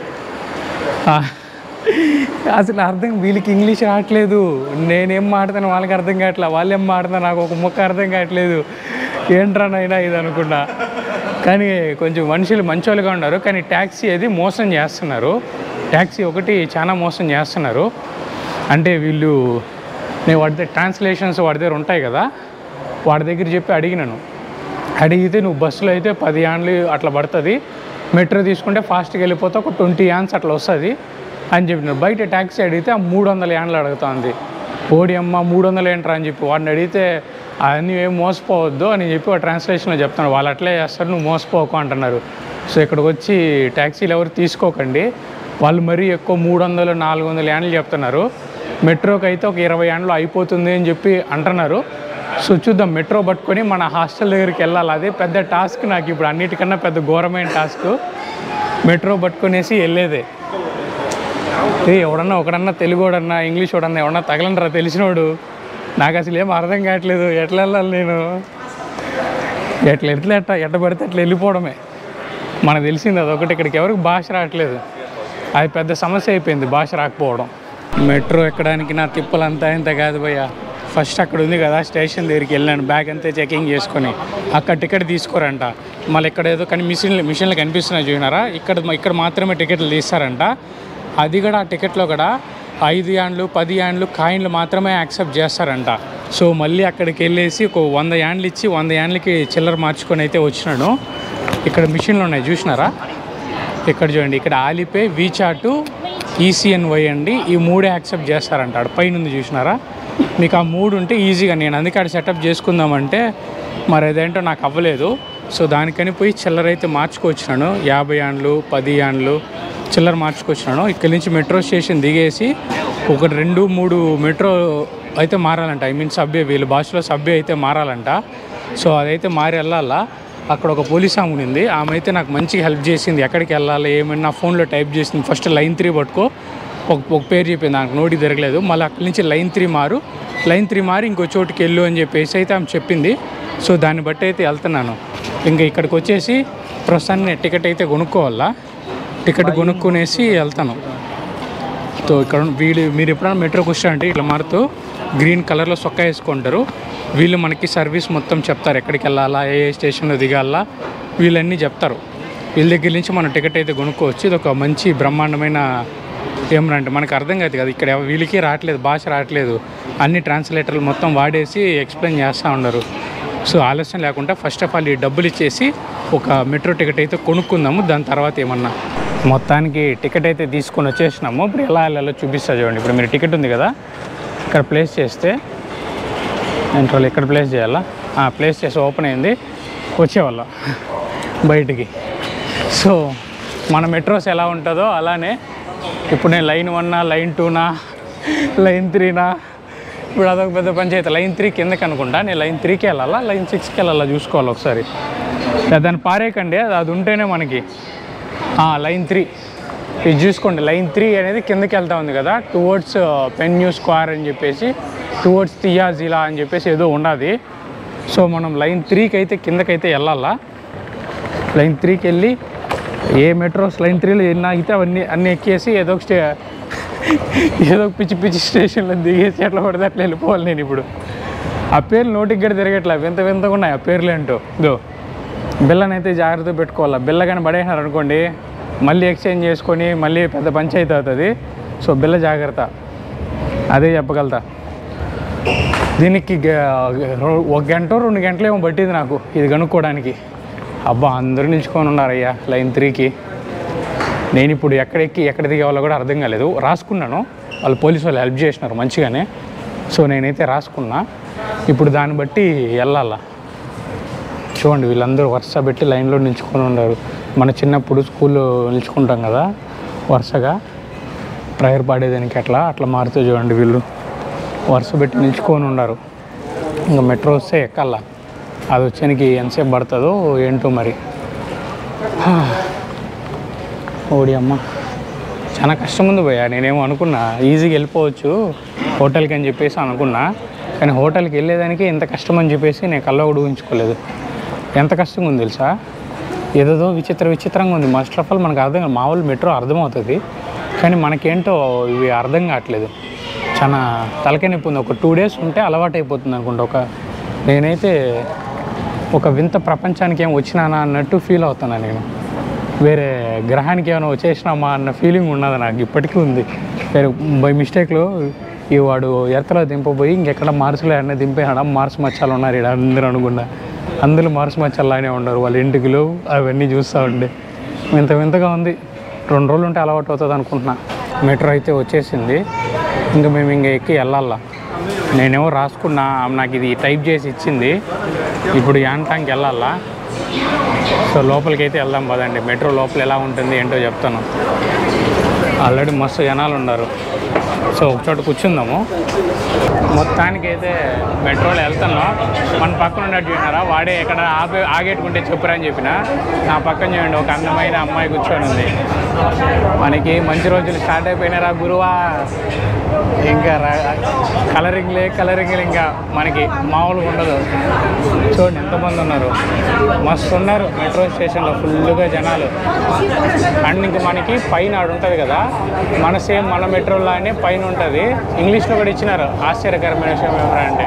అసలు అర్థం వీళ్ళకి ఇంగ్లీష్ రావట్లేదు నేనేం మాడతాను వాళ్ళకి అర్థం కావట్లేదు వాళ్ళు ఏం మాడుతున్నారు నాకు ఒక ముక్క అర్థం కావట్లేదు ఏంట్రా నైనా ఇది అనుకున్నా కానీ కొంచెం మనుషులు మంచోళ్ళుగా ఉన్నారు కానీ ట్యాక్సీ అది మోసం చేస్తున్నారు ట్యాక్సీ ఒకటి చాలా మోసం చేస్తున్నారు అంటే వీళ్ళు నేను వాడి దగ్గర ట్రాన్స్లేషన్స్ వాడి దగ్గర ఉంటాయి కదా వాడి దగ్గర చెప్పి అడిగినాను అడిగితే నువ్వు బస్సులో అయితే పది యాన్లు అట్లా పడుతుంది మెట్రో తీసుకుంటే ఫాస్ట్గా వెళ్ళిపోతే ఒక ట్వంటీ యాన్స్ అట్లా వస్తుంది అని చెప్పినారు బయట ట్యాక్సీ అడిగితే ఆ మూడు వందల యాన్లు అడుగుతుంది ఓడి అమ్మ మూడు వందలు ఏంట్రా అని చెప్పి వాడిని అడిగితే అవన్నీ ఏం మోసపోవద్దు అని చెప్పి వాడు ట్రాన్స్లేషన్లో చెప్తాను వాళ్ళు అట్లే చేస్తారు నువ్వు మోసపోకు అంటున్నారు సో ఇక్కడికి వచ్చి ట్యాక్సీలు ఎవరు తీసుకోకండి వాళ్ళు మరీ ఎక్కువ మూడు వందలు నాలుగు వందల యాన్లు చెప్తున్నారు మెట్రోకి అయితే ఒక ఇరవై యాన్లు అయిపోతుంది అని చెప్పి అంటున్నారు సో చూద్దాం మెట్రో పట్టుకొని మన హాస్టల్ దగ్గరికి వెళ్ళాలి అదే పెద్ద టాస్క్ నాకు ఇప్పుడు అన్నిటికన్నా పెద్ద ఘోరమైన టాస్క్ మెట్రో పట్టుకొనేసి వెళ్ళేదే ఏ ఎవడన్నా ఒకడన్నా తెలుగోడన్నా ఇంగ్లీష్ వాడన్నా ఎవడన్నా తగలనరా తెలిసినోడు నాకు అసలు ఏం అర్థం కావట్లేదు ఎట్లా వెళ్ళాలి నేను ఎట్లా ఎట్లా ఎట్లా ఎట్ట పడితే అట్లా వెళ్ళిపోవడమే మనకు తెలిసింది అదొకటి ఇక్కడికి ఎవరికి భాష రావట్లేదు అది పెద్ద సమస్య అయిపోయింది భాష రాకపోవడం మెట్రో ఎక్కడానికి నా తిప్పలంతా ఇంత కాదు భయ్య ఫస్ట్ అక్కడ ఉంది కదా స్టేషన్ దగ్గరికి వెళ్ళాను బ్యాగ్ అంతా చెకింగ్ చేసుకొని అక్కడ టికెట్ తీసుకోరంట మళ్ళీ ఇక్కడ ఏదో కానీ మిషన్లు మిషన్లు కనిపిస్తున్నాయి చూసినారా ఇక్కడ ఇక్కడ మాత్రమే టికెట్లు తీస్తారంట అది కూడా ఆ టికెట్లో కూడా ఐదు యాండ్లు పది యాండ్లు కాయిన్లు మాత్రమే యాక్సెప్ట్ చేస్తారంట సో మళ్ళీ అక్కడికి వెళ్ళేసి ఒక వంద యాండ్లు ఇచ్చి వంద యాండ్లకి చిల్లర మార్చుకొని అయితే వచ్చినాను ఇక్కడ మిషన్లు ఉన్నాయి చూసినారా ఇక్కడ చూడండి ఇక్కడ ఆలిపే వీచాటు ఈసీఎన్వై అండి ఈ మూడే యాక్సెప్ట్ చేస్తారంట ఆడ పైన ఉంది చూసినారా మీకు ఆ మూడు ఉంటే ఈజీగా నేను అందుకే అక్కడ సెటప్ చేసుకుందామంటే మరి అదేంటో నాకు అవ్వలేదు సో దానికని పోయి చిల్లర అయితే మార్చుకొచ్చినాను యాభై యాండ్లు పది యాండ్లు చిల్లర మార్చుకొచ్చినాను ఇక్కడి నుంచి మెట్రో స్టేషన్ దిగేసి ఒక రెండు మూడు మెట్రో అయితే మారాలంట ఐ మీన్ సబ్బే వీళ్ళ భాషలో సబ్బే అయితే మారాలంట సో అదైతే మారి వెళ్ళాలా అక్కడ ఒక పోలీస్ ఆమె ఉంది ఆమె అయితే నాకు మంచిగా హెల్ప్ చేసింది ఎక్కడికి వెళ్ళాలి ఏమైనా నా ఫోన్లో టైప్ చేసింది ఫస్ట్ లైన్ త్రీ పట్టుకో ఒక ఒక పేరు చెప్పింది నాకు నోటి తిరగలేదు మళ్ళీ అక్కడి నుంచి లైన్ త్రీ మారు లైన్ త్రీ మారి ఇంకో చోటుకి వెళ్ళు అని చెప్పేసి అయితే ఆమె చెప్పింది సో దాన్ని బట్టి అయితే వెళ్తున్నాను ఇంకా ఇక్కడికి వచ్చేసి ప్రస్తుతాన్ని టికెట్ అయితే కొనుక్కోవాలా టికెట్ కొనుక్కునేసి వెళ్తాను సో ఇక్కడ ఉన్న- వీళ్ళు మీరు ఎప్పుడైనా మెట్రోకి వచ్చారంటే ఇట్లా మారుతూ గ్రీన్ కలర్లో సొక్కా వేసుకుంటారు వీళ్ళు మనకి సర్వీస్ మొత్తం చెప్తారు ఎక్కడికి వెళ్ళాలా ఏ ఏ స్టేషన్లో దిగాలా వీళ్ళన్నీ చెప్తారు వీళ్ళ దగ్గర నుంచి మనం టికెట్ అయితే కొనుక్కోవచ్చు ఇది ఒక మంచి బ్రహ్మాండమైన ఏమనంటే మనకు అర్థం కాదు కదా ఇక్కడ ఎవ- వీళ్ళకి రావట్లేదు భాష రావట్లేదు అన్ని ట్రాన్స్లేటర్లు మొత్తం వాడేసి ఎక్స్ప్లెయిన్ చేస్తూ ఉన్నారు సో ఆలస్యం లేకుండా ఫస్ట్ ఆఫ్ ఆల్ ఈ డబ్బులు ఇచ్చేసి ఒక మెట్రో టికెట్ అయితే కొనుక్కుందాము దాని తర్వాత ఏమన్నా మొత్తానికి టికెట్ అయితే తీసుకొని వచ్చేసినాము ఇప్పుడు ఎలా వెళ్ళాలో చూపిస్తా చూడండి ఇప్పుడు మీరు టికెట్ ఉంది కదా ఇక్కడ ప్లేస్ చేస్తే ఎంట్రోల్ ఎక్కడ ప్లేస్ చేయాలా ఆ, ప్లేస్ చేసి ఓపెన్ అయింది వచ్చేవాళ్ళం బయటికి సో మన మెట్రోస్ ఎలా ఉంటుందో అలానే ఇప్పుడు నేను లైన్ వన్నా లైన్ టూనా లైన్ త్రీనా ఇప్పుడు అదొక పెద్ద పంచాయతీ లైన్ త్రీ కిందకి అనుకుంటా నేను లైన్ త్రీకి వెళ్ళాలా లైన్ సిక్స్కి వెళ్ళాలా చూసుకోవాలి ఒకసారి లేదా దాన్ని పారేయకండి అది అది ఉంటేనే మనకి ఆ, లైన్ త్రీ ఇది చూసుకోండి లైన్ త్రీ అనేది కిందకి వెళ్తా ఉంది కదా టువర్డ్స్ పెన్ న్యూ స్క్వేర్ అని చెప్పేసి టువర్డ్స్ తియాజిలా అని చెప్పేసి ఏదో ఉన్నది సో మనం లైన్ త్రీకి అయితే కిందకైతే వెళ్ళాలా లైన్ త్రీకి వెళ్ళి ఏ మెట్రోస్ లైన్ త్రీలో ఎన్ని ఆగితే అవన్నీ అన్నీ ఎక్కేసి ఏదో ఒక స్టే ఏదో ఒక పిచ్చి పిచ్చి స్టేషన్లో దిగేసి ఎట్లా పడితే అట్లా వెళ్ళిపోవాలి నేను ఇప్పుడు ఆ పేర్లు నోటికి కూడా తిరగట్లే వింత వింతగా ఉన్నాయి ఆ పేర్లు ఏంటో ఇదో బిల్లని అయితే జాగ్రత్తగా పెట్టుకోవాలి బిల్ల కానీ పడేసినారు అనుకోండి మళ్ళీ ఎక్స్చేంజ్ చేసుకొని మళ్ళీ పెద్ద పంచాయతీ అవుతుంది సో బిల్ల జాగ్రత్త అదే చెప్పగలుగుతా దీనికి గ- ఒక గంట రెండు గంటలు ఏమో పట్టింది నాకు ఇది కనుక్కోవడానికి అబ్బా అందరూ నిల్చుకొని ఉన్నారయ్యా లైన్ త్రీకి నేను ఇప్పుడు ఎక్కడ ఎక్కి ఎక్కడ దిగేవాళ్ళో కూడా అర్థం కాలేదు రాసుకున్నాను వాళ్ళు పోలీసు వాళ్ళు హెల్ప్ చేసినారు మంచిగానే సో నేనైతే రాసుకున్నా ఇప్పుడు దాన్ని బట్టి వెళ్ళాలా చూడండి వీళ్ళందరూ వరుస పెట్టి లైన్లో నిల్చుకొని ఉన్నారు మన చిన్నప్పుడు స్కూల్లో నిల్చుకుంటాం కదా వరుసగా ప్రేయర్ పాడేదానికి అట్లా అట్లా మారుతూ చూడండి వీళ్ళు వరుస పెట్టి నిల్చుకొని ఉన్నారు ఇంకా మెట్రో వస్తే ఎక్కాల అది వచ్చానికి ఎంతసేపు పడుతుందో ఏంటో మరి హా. ఓడి అమ్మ చాలా కష్టం ఉంది పోయా నేనేమో అనుకున్నా ఈజీగా వెళ్ళిపోవచ్చు హోటల్కి అని చెప్పేసి అనుకున్నా కానీ హోటల్కి వెళ్ళేదానికి ఎంత కష్టం అని చెప్పేసి నేను కళ్ళ కూడా ఊహించుకోలేదు ఎంత కష్టంగా ఉంది తెలుసా ఏదేదో విచిత్ర విచిత్రంగా ఉంది మస్ట్ ఆఫ్ ఆల్ మనకు అర్థం కాదు మామూలు మెట్రో అర్థమవుతుంది కానీ మనకేంటో ఇవి అర్థం కావట్లేదు చాలా తలకాయ నొప్పి ఉంది ఒక టూ డేస్ ఉంటే అలవాటు అయిపోతుంది అనుకుంటా ఒక నేనైతే ఒక వింత ప్రపంచానికి ఏం వచ్చినానా అన్నట్టు ఫీల్ అవుతున్నా నేను వేరే గ్రహానికి ఏమైనా వచ్చేసినామా అన్న ఫీలింగ్ ఉన్నది నాకు ఇప్పటికీ ఉంది వేరే బై మిస్టేక్లో ఈ వాడు ఎర్తలో దింపబోయి ఇంకెక్కడ మార్సులో ఏమన్నా దింపేయడం మార్స్ మచ్చాలు ఉన్నారు ఇక్కడ అందరూ అనుకున్నా అందరూ మార్స్ మచ్చాలానే ఉన్నారు వాళ్ళ ఇంటికిలో అవన్నీ చూస్తూ ఉండే వింత వింతగా ఉంది రెండు రోజులు ఉంటే అలవాటు అవుతుంది అనుకుంటున్నా మెట్రో అయితే వచ్చేసింది ఇంకా మేము ఇంకా ఎక్కి వెళ్ళాలా నేనేమో రాసుకున్నా ఆమె నాకు ఇది టైప్ చేసి ఇచ్చింది ఇప్పుడు యాంటాంకి వెళ్ళాలా సో లోపలికి అయితే వెళ్దాం పదండి మెట్రో లోపల ఎలా ఉంటుంది ఏంటో చెప్తాను ఆల్రెడీ మస్తు జనాలు ఉన్నారు సో ఒక చోట కూర్చుందాము మొత్తానికి అయితే మెట్రోలో వెళ్తున్నాం మన పక్కన ఉన్నట్టు చూసినారా వాడే ఎక్కడ ఆపే ఆగేట్టుకుంటే చెప్పురా అని చెప్పిన నా పక్కన చూడండి ఒక అందమైన అమ్మాయి కూర్చొని ఉంది మనకి మంచి రోజులు స్టార్ట్ అయిపోయినారా గురువా ఇంకా కలరింగ్లే కలరింగ్లు ఇంకా మనకి మామూలుగా ఉండదు చూడండి ఎంతమంది ఉన్నారు మస్తు ఉన్నారు మెట్రో స్టేషన్లో ఫుల్గా జనాలు అండ్ ఇంక మనకి పైన ఆడు ఉంటుంది కదా మన సేమ్ మన మెట్రోలానే పైన ఉంటుంది ఇంగ్లీష్లో కూడా ఇచ్చినారు ఆశ్చర్యకరమైన విషయం ఏమంటే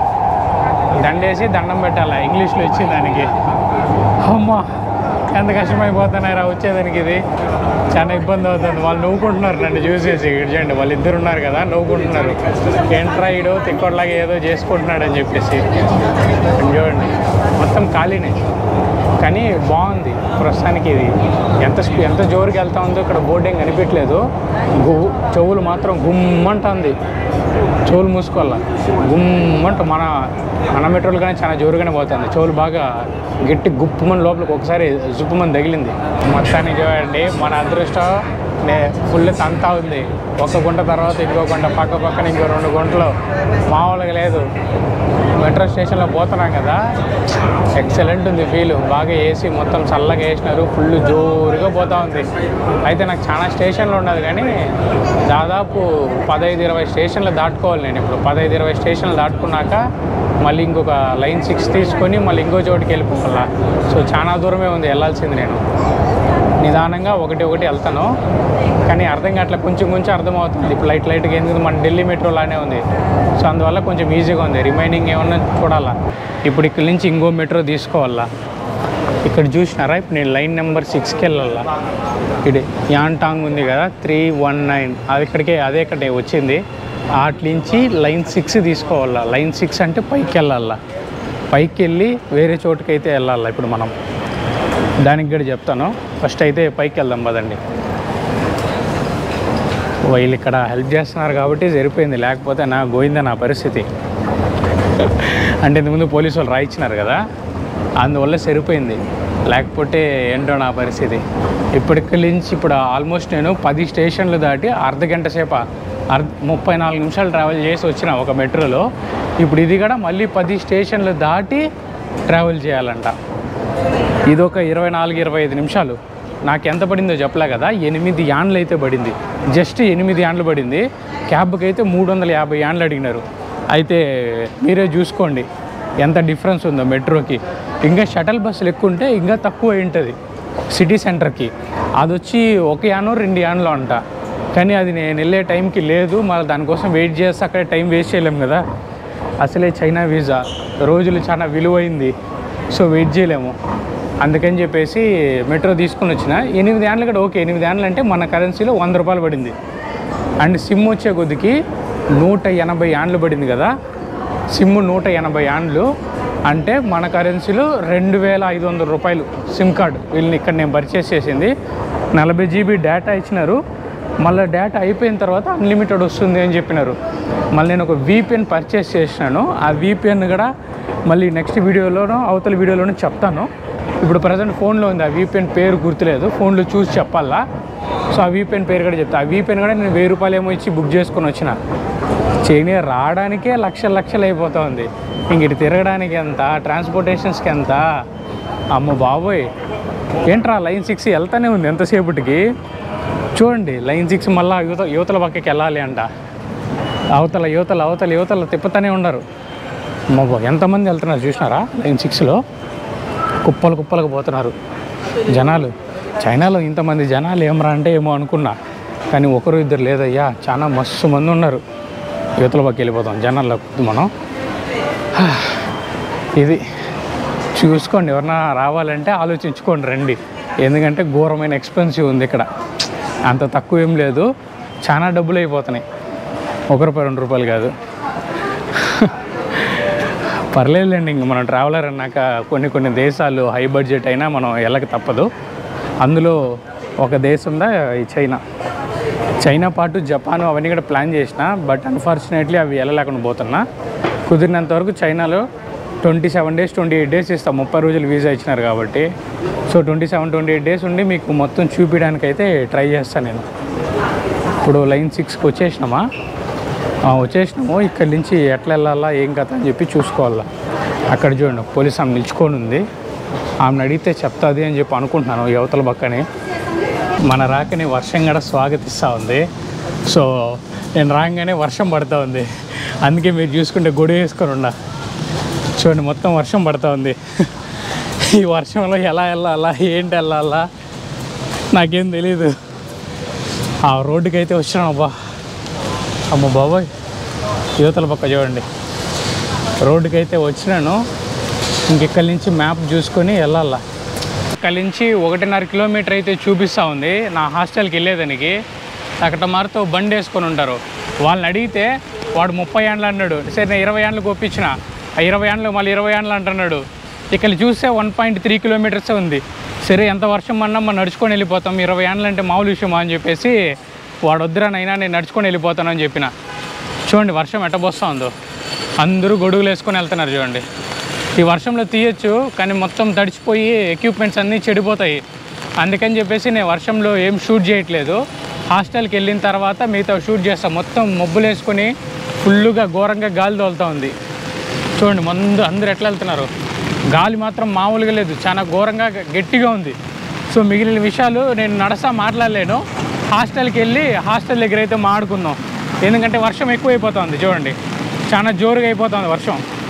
దండేసి దండం పెట్టాలి ఇంగ్లీష్లో ఇచ్చిన దానికి అమ్మా ఎంత కష్టమైపోతున్నారా వచ్చేదానికి ఇది చాలా ఇబ్బంది అవుతుంది వాళ్ళు నవ్వుకుంటున్నారు నన్ను చూసేసి ఇక్కడ చూడండి వాళ్ళు ఇద్దరు ఉన్నారు కదా నవ్వుకుంటున్నారు ఏంట్రా ఈడు తిక్కోట్లాగా ఏదో చేసుకుంటున్నాడు అని చెప్పేసి ఇక్కడ చూడండి మొత్తం ఖాళీనే కానీ బాగుంది ప్రస్తుతానికి ఇది ఎంత స్పీ ఎంత జోరుకి వెళ్తా ఉందో ఇక్కడ బోర్డు ఏం కనిపించలేదు గు చెవులు మాత్రం గుమ్మంటుంది చెవులు మూసుకోవాలా గుమ్మంటూ మన మన మెట్రోలు కానీ చాలా జోరుగానే పోతుంది చెవులు బాగా గట్టి గుప్పుమని లోపలికి ఒకసారి జుప్పుమని తగిలింది మొత్తానికి చూడండి మన అదృష్టం నే ఫుల్ తంతా ఉంది ఒక గుంట తర్వాత ఇంకో గుంట పక్క పక్కన ఇంకో రెండు గుంటలు మామూలుగా లేదు మెట్రో స్టేషన్లో పోతున్నాం కదా ఎక్సలెంట్ ఉంది ఫీల్ బాగా ఏసీ మొత్తం చల్లగా వేసినారు ఫుల్ జోరుగా పోతా ఉంది అయితే నాకు చాలా స్టేషన్లు ఉండదు కానీ దాదాపు పదహైదు ఇరవై స్టేషన్లు దాటుకోవాలి నేను ఇప్పుడు పదహైదు ఇరవై స్టేషన్లు దాటుకున్నాక మళ్ళీ ఇంకొక లైన్ సిక్స్ తీసుకొని మళ్ళీ ఇంకో చోటుకి వెళ్ళిపోవాలా సో చాలా దూరమే ఉంది వెళ్ళాల్సింది నేను నిదానంగా ఒకటి ఒకటి వెళ్తాను కానీ అర్థం కావట్లే కొంచెం కొంచెం అర్థమవుతుంది ఇప్పుడు లైట్ లైట్గా ఎందుకు మన ఢిల్లీ మెట్రో లానే ఉంది సో అందువల్ల కొంచెం ఈజీగా ఉంది రిమైనింగ్ ఏమన్నా చూడాలా ఇప్పుడు ఇక్కడ నుంచి ఇంకో మెట్రో తీసుకోవాలా ఇక్కడ చూసినారా ఇప్పుడు నేను లైన్ నెంబర్ సిక్స్కి వెళ్ళాలా ఇది యాంటాంగ్ ఉంది కదా త్రీ వన్ నైన్ అది ఇక్కడికే అదే ఇక్కడ వచ్చింది వాటి నుంచి లైన్ సిక్స్ తీసుకోవాలా లైన్ సిక్స్ అంటే పైకి వెళ్ళాలా పైకి వెళ్ళి వేరే చోటుకైతే వెళ్ళాలా ఇప్పుడు మనం దానికి కూడా చెప్తాను ఫస్ట్ అయితే పైకి వెళ్దాం పదండి వీళ్ళు ఇక్కడ హెల్ప్ చేస్తున్నారు కాబట్టి సరిపోయింది లేకపోతే నా గోయిందా నా పరిస్థితి అంటే ఇంతకుముందు పోలీసు వాళ్ళు రాయించినారు కదా అందువల్ల సరిపోయింది లేకపోతే ఏంటో నా పరిస్థితి ఇప్పటికి నుంచి ఇప్పుడు ఆల్మోస్ట్ నేను పది స్టేషన్లు దాటి అర్ధ గంట సేపు అర్ధ ముప్పై నాలుగు నిమిషాలు ట్రావెల్ చేసి వచ్చిన ఒక మెట్రోలో ఇప్పుడు ఇది కూడా మళ్ళీ పది స్టేషన్లు దాటి ట్రావెల్ చేయాలంట ఇది ఒక ఇరవై నాలుగు ఇరవై ఐదు నిమిషాలు నాకు ఎంత పడిందో చెప్పలే కదా ఎనిమిది యాండ్లు అయితే పడింది జస్ట్ ఎనిమిది యాండ్లు పడింది క్యాబ్కి అయితే మూడు వందల యాభై యాండ్లు అడిగినారు అయితే మీరే చూసుకోండి ఎంత డిఫరెన్స్ ఉందో మెట్రోకి ఇంకా షటల్ బస్సులు ఎక్కువ ఉంటే ఇంకా తక్కువ అయి ఉంటుంది సిటీ సెంటర్కి అది వచ్చి ఒక యానో రెండు యాన్లో అంట కానీ అది నేను వెళ్ళే టైంకి లేదు మళ్ళీ దానికోసం వెయిట్ చేస్తే అక్కడే టైం వేస్ట్ చేయలేం కదా అసలే చైనా వీసా రోజులు చాలా విలువైంది సో వెయిట్ చేయలేము అందుకని చెప్పేసి మెట్రో తీసుకుని వచ్చిన ఎనిమిది యాన్లు కూడా ఓకే ఎనిమిది యాన్లు అంటే మన కరెన్సీలో వంద రూపాయలు పడింది అండ్ సిమ్ వచ్చే కొద్దికి నూట ఎనభై యాన్లు పడింది కదా సిమ్ నూట ఎనభై యాన్లు అంటే మన కరెన్సీలో రెండు వేల ఐదు వందల రూపాయలు సిమ్ కార్డు వీళ్ళని ఇక్కడ నేను పర్చేస్ చేసింది నలభై జీబీ డేటా ఇచ్చినారు మళ్ళీ డేటా అయిపోయిన తర్వాత అన్లిమిటెడ్ వస్తుంది అని చెప్పినారు మళ్ళీ నేను ఒక వీపీఎన్ పర్చేస్ చేసినాను ఆ వీపీఎన్ కూడా మళ్ళీ నెక్స్ట్ వీడియోలోనో అవతల వీడియోలోనూ చెప్తాను ఇప్పుడు ప్రజెంట్ ఫోన్లో ఉంది ఆ వీపీఎన్ పేరు గుర్తులేదు ఫోన్లో చూసి చెప్పాలా సో ఆ వీపీఎన్ పేరు కూడా చెప్తా ఆ వీపీఎన్ కూడా నేను వెయ్యి రూపాయలు ఏమో ఇచ్చి బుక్ చేసుకొని వచ్చిన చైనా రావడానికే లక్షలు లక్షలు అయిపోతా ఉంది ఇంక ఇటు తిరగడానికి ఎంత ట్రాన్స్పోర్టేషన్స్కి ఎంత అమ్మ బాబోయ్ ఏంట్రా లైన్ సిక్స్ వెళ్తానే ఉంది ఎంతసేపటికి చూడండి లైన్ సిక్స్ మళ్ళీ యువత యువతల పక్కకి వెళ్ళాలి అంట అవతల యువతల అవతల యువతల తిప్పుతూనే ఉన్నారు అమ్మో ఎంతమంది వెళ్తున్నారు చూసినారా లైన్ సిక్స్లో కుప్పలు కుప్పలకు పోతున్నారు జనాలు చైనాలో ఇంతమంది జనాలు ఏమరా అంటే ఏమో అనుకున్నా కానీ ఒకరు ఇద్దరు లేదయ్యా చాలా మస్తు మంది ఉన్నారు యువతల పక్క వెళ్ళిపోతాం జనాల్లో కొద్ది మనం హా, ఇది చూసుకోండి ఎవరన్నా రావాలంటే ఆలోచించుకోండి రండి ఎందుకంటే ఘోరమైన ఎక్స్పెన్సివ్ ఉంది ఇక్కడ అంత తక్కువ ఏం లేదు చాలా డబ్బులు అయిపోతున్నాయి ఒక రూపాయి రెండు రూపాయలు కాదు పర్లేదులేండి ఇంక మనం ట్రావెలర్ అన్నాక కొన్ని కొన్ని దేశాలు హై బడ్జెట్ అయినా మనం వెళ్ళక తప్పదు అందులో ఒక దేశంలో ఈ చైనా చైనా పాటు జపాన్ అవన్నీ కూడా ప్లాన్ చేసిన బట్ అన్ఫార్చునేట్లీ అవి వెళ్ళలేకుండా పోతున్నా కుదిరినంత వరకు చైనాలో twenty seven days twenty eight days ఇస్తాం ముప్పై రోజులు వీసా ఇచ్చినారు కాబట్టి so twenty seven twenty eight days ఉండి మీకు మొత్తం చూపించడానికి అయితే ట్రై చేస్తాను నేను ఇప్పుడు లైన్ సిక్స్కి వచ్చేసినామా ఆ, వచ్చేసినాము ఇక్కడి నుంచి ఎట్లా వెళ్ళాలా ఏం కథ అని చెప్పి చూసుకోవాలా అక్కడ చూడండి పోలీస్ ఆమె నిల్చుకొని ఉంది ఆమెను అడిగితే చెప్తాది అని చెప్పి అనుకుంటున్నాను యువతల పక్కనే మన రాకని వర్షం కూడా స్వాగతిస్తూ ఉంది సో నేను రాగానే వర్షం పడుతూ ఉంది అందుకే మీరు చూసుకుంటే గొడవ వేసుకొని ఉండ చూడండి మొత్తం వర్షం పడుతూ ఉంది ఈ వర్షంలో ఎలా వెళ్ళాలా ఏంటి వెళ్ళాలా నాకేం తెలీదు ఆ రోడ్డుకి అయితే వచ్చినాను అబ్బా అమ్మ బాబాయ్ యువతల పక్క చూడండి రోడ్డుకి అయితే వచ్చినాను ఇంకెక్కడి నుంచి మ్యాప్ చూసుకొని వెళ్ళాలా ఇక్కడి నుంచి ఒకటిన్నర కిలోమీటర్ అయితే చూపిస్తూ ఉంది నా హాస్టల్కి వెళ్ళేదానికి అక్కడ మారితో బండి వేసుకొని ఉంటారు వాళ్ళని అడిగితే వాడు ముప్పై ఏండ్లు అన్నాడు సరే నేను ఇరవై ఏండ్లకు ఒప్పించిన ఆ ఇరవై ఏండ్లు మళ్ళీ ఇరవై ఏండ్లు అంటున్నాడు ఇక్కడ చూస్తే వన్ పాయింట్ త్రీ కిలోమీటర్సే ఉంది సరే ఎంత వర్షం అన్నా మనం నడుచుకొని వెళ్ళిపోతాం ఇరవై ఏండ్లు అంటే మామూలు విషయమా అని చెప్పేసి వాడు వద్దురానైనా నేను నడుచుకొని వెళ్ళిపోతానని చెప్పిన చూడండి వర్షం ఎట్టబోస్తా ఉందో అందరూ గొడుగులు వేసుకొని వెళ్తున్నారు చూడండి ఈ వర్షంలో తీయచ్చు కానీ మొత్తం తడిచిపోయి ఎక్విప్మెంట్స్ అన్నీ చెడిపోతాయి అందుకని చెప్పేసి నేను వర్షంలో ఏం షూట్ చేయట్లేదు హాస్టల్కి వెళ్ళిన తర్వాత మిగతా షూట్ చేస్తాం మొత్తం మబ్బులు వేసుకొని ఫుల్గా ఘోరంగా గాలి తోలుతూ ఉంది చూడండి ముందు అందరు ఎట్లా వెళ్తున్నారు గాలి మాత్రం మామూలుగా లేదు చాలా ఘోరంగా గట్టిగా ఉంది సో మిగిలిన విషయాలు నేను నడసా మాట్లాడలేను హాస్టల్కి వెళ్ళి హాస్టల్ దగ్గర అయితే మాడుకుందాం ఎందుకంటే వర్షం ఎక్కువ అయిపోతుంది చూడండి చాలా జోరుగా అయిపోతుంది వర్షం